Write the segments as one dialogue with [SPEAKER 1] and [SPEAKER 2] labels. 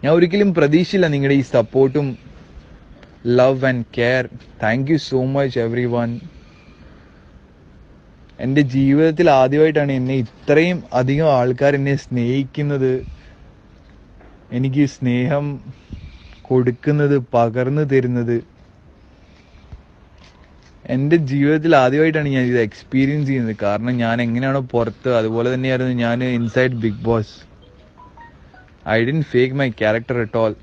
[SPEAKER 1] ഞാൻ ഒരിക്കലും പ്രതീക്ഷയില്ല നിങ്ങളുടെ ഈ സപ്പോർട്ടും love and care thank you so much everyone എൻ്റെ ജീവിതത്തിൽ ആദ്യമായിട്ടാണ് എന്നെ ഇത്രയും അധികം ആൾക്കാർ എന്നെ സ്നേഹിക്കുന്നത് എനിക്ക് സ്നേഹം കൊടുക്കുന്നത് പകർന്നു തരുന്നത് എൻ്റെ ജീവിതത്തിൽ ആദ്യമായിട്ടാണ് ഞാൻ ഇത് എക്സ്പീരിയൻസ് ചെയ്യുന്നത് കാരണം ഞാൻ എങ്ങനെയാണോ പുറത്ത് അതുപോലെ തന്നെയായിരുന്നു ഞാൻ inside Big Boss I didn't fake my character at all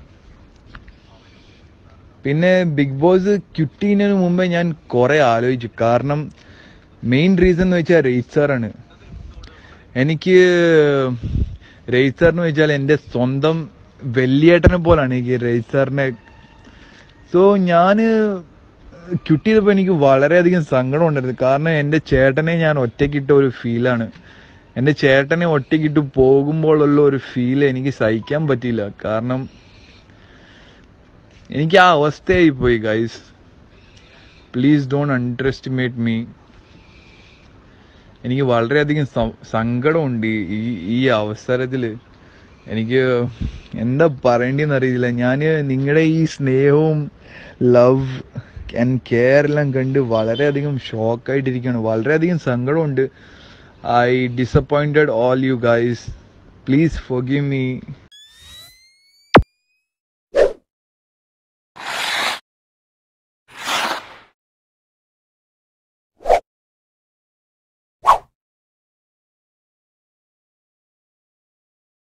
[SPEAKER 1] പിന്നെ ബിഗ് ബോസ് ക്യുട്ടീനു മുമ്പേ ഞാൻ കുറെ ആലോചിച്ചു കാരണം മെയിൻ റീസൺ എന്ന് വെച്ചാൽ റെയ്ത് സാറാണ് എനിക്ക് റെയ്ത് സാറിന് വെച്ചാൽ എൻ്റെ സ്വന്തം വെല്ലിയേട്ടനെ പോലാണ് എനിക്ക് റെയ്ത് സാറിനെ സോ ഞാൻ ക്യുട്ട് ചെയ്തപ്പോൾ എനിക്ക് വളരെയധികം സങ്കടം ഉണ്ടായിരുന്നു കാരണം എൻ്റെ ചേട്ടനെ ഞാൻ ഒറ്റയ്ക്കിട്ട ഒരു ഫീലാണ് എൻ്റെ ചേട്ടനെ ഒറ്റയ്ക്കിട്ട് പോകുമ്പോഴുള്ള ഒരു ഫീൽ എനിക്ക് സഹിക്കാൻ പറ്റിയില്ല കാരണം എനിക്ക് ആ അവസ്ഥയായി പോയി guys please don't underestimate me എനിക്ക് വളരെയധികം സ- സങ്കടമുണ്ട് ഈ- ഈ ഈ അവസരത്തിൽ എനിക്ക് എന്താ പറയേണ്ടതെന്ന് അറിയില്ല ഞാൻ നിങ്ങളുടെ ഈ സ്നേഹവും ലവ് ആൻഡ് കെയർ എല്ലാം കണ്ട് വളരെയധികം ഷോക്കായിട്ടിരിക്കുകയാണ് വളരെയധികം സങ്കടമുണ്ട് I disappointed all you guys please forgive me